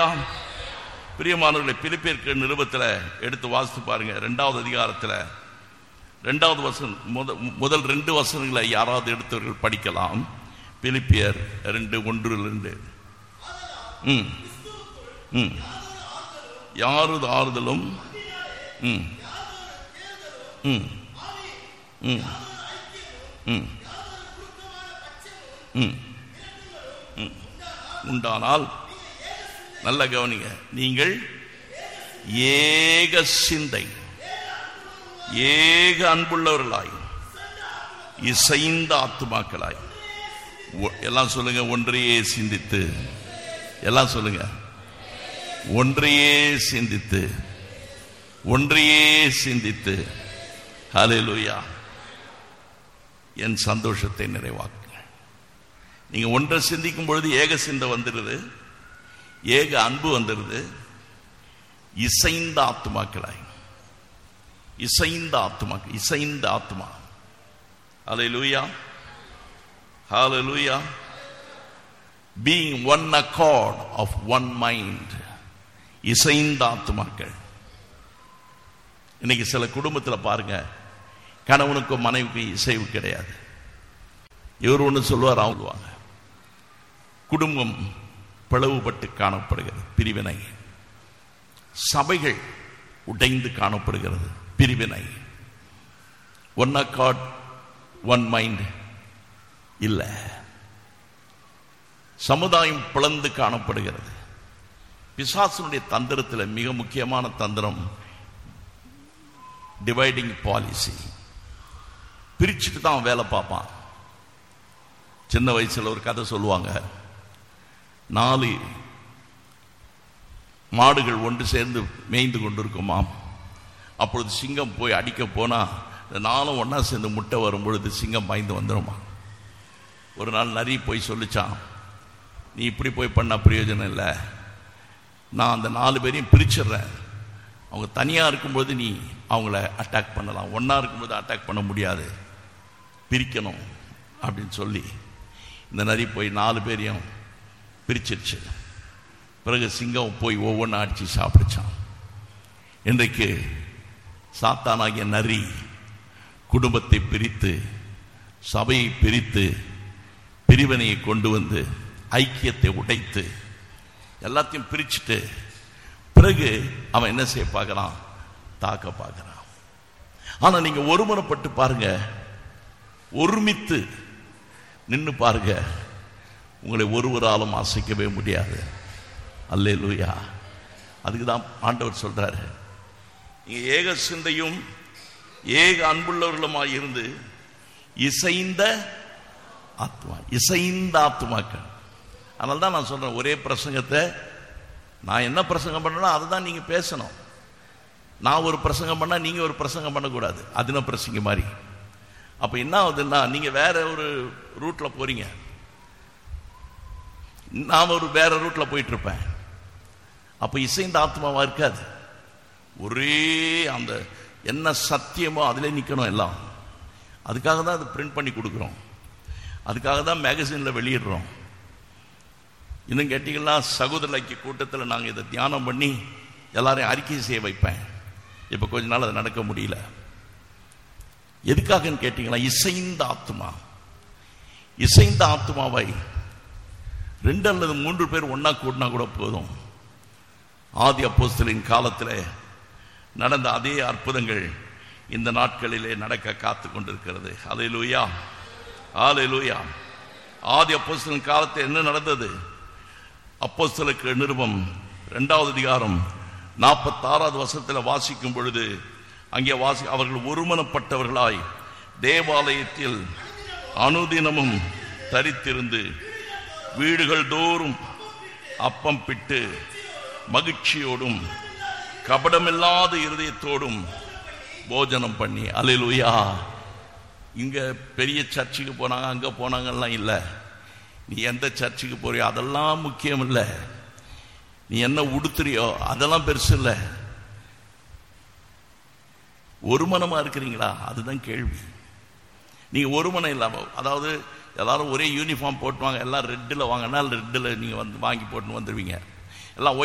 பிரியமானவர்களை பிலிப்பியர்க்கு நிருபத்தில் எடுத்து வாசித்து பாருங்க ரெண்டாவது அதிகாரத்தில் ரெண்டாவது வசனம் முத- முதல் ரெண்டு வசனங்களை யாராவது எடுத்தவர்கள் படிக்கலாம் பிலிப்பியர் ரெண்டு ஒன்று ரெண்டு ம் ம் யாருது ஆறுதலும் ம் ம் ம் ம் ம் ம் உண்டானால் நல்ல கவனிங்க நீங்கள் ஏக சிந்தை ஏக அன்புள்ளவர்களாய் இசைந்த ஆத்துமாக்களாய் ஒ- எல்லாம் சொல்லுங்க ஒன்றையே சிந்தித்து எல்லாம் சொல்லுங்க ஒன்றையே சிந்தித்து ஒன்றையே சிந்தித்து ஹalleluya என் சந்தோஷத்தை நிறைவாக்குங்க நீங்க ஒன்றை சிந்திக்கும் பொழுது ஏக சிந்தை வந்துடுது ஏக அன்பு வந்துடுது இசைந்த ஆத்துமாக்களாய் இசைந்த ஆத்துமாக்கள் இசைந்த ஆத்துமா ஹalleluya ஹalleluya being one accord of one mind இசைந்த ஆத்துமாக்கள் இன்னைக்கு சில குடும்பத்தில் பாருங்க கணவனுக்கும் மனைவிக்கும் இசைவு கிடையாது இவர் ஒன்று சொல்லுவார் அவங்க குடும்பம் பிளவுபட்டு காணப்படுகிறது பிரிவினை சபைகள் உடைந்து காணப்படுகிறது பிரிவினை ஒன் அக்காட் ஒன் மைண்ட் இல்லை சமுதாயம் பிளந்து காணப்படுகிறது பிசாசனுடைய தந்திரத்தில் மிக முக்கியமான தந்திரம் டிவைடிங் பாலிசி பிரிச்சுட்டு தான் அவன் வேலை பார்ப்பான் சின்ன வயசுல ஒரு கதை சொல்லுவாங்க நாலு மாடுகள் ஒன்று சேர்ந்து மேய்ந்து கொண்டிருக்குமாம் அப்பொழுது சிங்கம் போய் அடிக்க போனா இந்த நாளும் ஒண்ணா சேர்ந்து முட்டை வரும் பொழுது சிங்கம் பயந்து வந்துருமா ஒரு நாள் நரி போய் சொல்லிச்சான் நீ இப்படி போய் பண்ண பிரயோஜனம் இல்லை நான் அந்த நாலு பேரையும் பிரிச்சிடுறேன் அவங்க தனியாக இருக்கும்போது நீ அவங்கள அட்டாக் பண்ணலாம் ஒன்றா இருக்கும்போது அட்டாக் பண்ண முடியாது பிரிக்கணும் அப்படின்னு சொல்லி இந்த நரி போய் நாலு பேரையும் பிரிச்சிருச்சு பிறகு சிங்கம் போய் ஒவ்வொன்றா அடித்து சாப்பிடுச்சான் இன்றைக்கு சாத்தானாகிய நரி குடும்பத்தை பிரித்து சபையை பிரித்து பிரிவினையை கொண்டு வந்து ஐக்கியத்தை உடைத்து எல்லாத்தையும் பிரிச்சுட்டு பிறகு அவன் என்ன செய்ய பார்க்கறான் தாக்க பார்க்கறான் ஆனா நீங்க ஒருமுறைப்பட்டு பாருங்க ஒருமித்து நின்னு பாருங்க உங்களை ஒருவராலும் அசைக்கவே முடியாது அல்லே லூயா அதுக்கு தான் ஆண்டவர் சொல்றாரு நீங்க ஏக சிந்தையும் ஏக அன்புள்ளவர்களுமாய் இருந்து இசைந்த ஆத்மா இசைந்த ஆத்மாக்கள் அதனால தான் நான் சொல்றேன் ஒரே பிரசங்கத்தை நான் என்ன பிரசங்கம் பண்ணனோ அதை தான் நீங்க பேசணும் நான் ஒரு பிரசங்கம் பண்ணா நீங்க ஒரு பிரசங்கம் பண்ணக்கூடாது அதுன பிரசங்க மாதிரி அப்ப என்ன ஆகுதுன்னா நீங்க வேற ஒரு ரூட்ல போறீங்க நான் ஒரு வேற ரூட்ல போயிட்டு இருப்பேன் அப்ப இசைந்த ஆத்மாவா இருக்காது ஒரே அந்த என்ன சத்தியமோ அதிலே நிக்கணும் எல்லாம் அதுக்காக தான் அதை பிரிண்ட் பண்ணி கொடுக்குறோம் அதுக்காக தான் மேகசின்ல வெளியிடுறோம் இன்னும் கேட்டீங்கன்னா சகோதர ஐக்கிய கூட்டத்தில் நாங்கள் இதை தியானம் பண்ணி எல்லாரையும் அறிக்கை செய்ய வைப்பேன் இப்போ கொஞ்ச நாள் அது நடக்க முடியல எதுக்காகன்னு கேட்டீங்கன்னா இசைந்த ஆத்மா இசைந்த ஆத்மாவை ரெண்டு அல்லது மூன்று பேர் ஒண்ணா கூட்டினா கூட போதும் ஆதி அப்போஸ்தலின் காலத்தில் நடந்த அதே அற்புதங்கள் இந்த நாட்களிலே நடக்க காத்து கொண்டிருக்கிறது அலை லூயா ஆலை லூயா ஆதி அப்போஸ்தலின் காலத்தில் என்ன நடந்தது அப்போஸ்தலுக்கு நிருபம் இரண்டாவது அதிகாரம் நாற்பத்தாறாவது வருஷத்தில் வாசிக்கும் பொழுது அங்கே வாசி அவர்கள் ஒருமனப்பட்டவர்களாய் தேவாலயத்தில் அனுதினமும் தரித்திருந்து வீடுகள் தோறும் அப்பம் பிட்டு மகிழ்ச்சியோடும் கபடமில்லாத இருதயத்தோடும் போஜனம் பண்ணி அலையிலுயா இங்க பெரிய சர்ச்சுக்கு போனாங்க அங்க போனாங்கலாம் இல்லை நீ எந்த சர்ச்சுக்கு போறியோ அதெல்லாம் முக்கியம் இல்லை நீ என்ன உடுத்துறியோ அதெல்லாம் பெருசு இல்லை ஒரு மனமா இருக்கிறீங்களா அதுதான் கேள்வி நீங்க ஒரு மனம் இல்லாம அதாவது எல்லாரும் ஒரே யூனிஃபார்ம் போட்டுவாங்க எல்லாம் ரெட்டில் வாங்கினா ரெட்டில் நீங்க வந்து வாங்கி போட்டு வந்துருவீங்க எல்லாம்